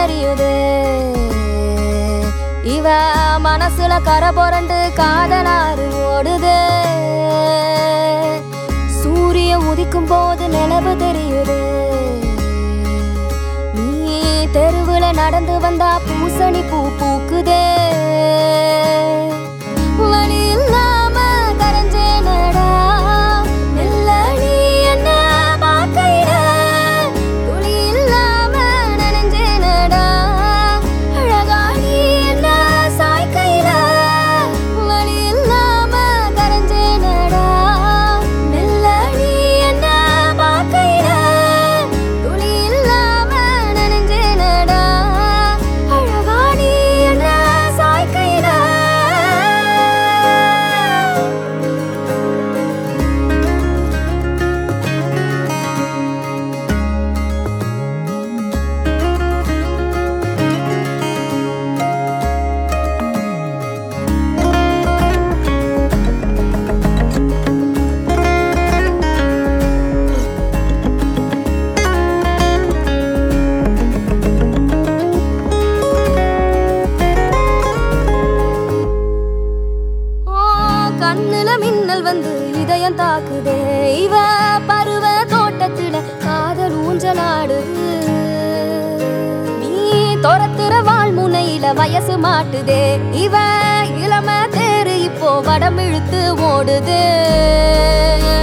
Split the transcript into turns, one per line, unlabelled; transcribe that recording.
தெரியுது இவ மனசுல கரை புரண்டு காதலாறு ஓடுது சூரியன் உதிக்கும் போது நிலவு தெரியுது நீ தெருவுல நடந்து வந்தா பூசணி பூ பூக்குதே வழி இல்லாம கரைஞ்சேனடா மெல்ல நீ என்ன பார்க்கையில துளி இல்லாம நனைஞ்சேனடா அழகா நீ என்ன சாய்க்கையில வழி இல்லாம கரைஞ்சேனடா மெல்ல நீ என்ன பார்க்கையில துளி இல்லாம நனைஞ்சேனடா அழகா நீ என்ன சாய்க்கையில ஓ, கண்ணுல மின்னல் வந்து இதயம் தாக்குதே இவ பருவ தோட்டத்துல காதல் ஊஞ்சலாடுது நீ துரத்துற வாழ் முனையில வயசு மாட்டுதே இவ இளம தேரு இப்போ வடம் இழுத்து ஓடுது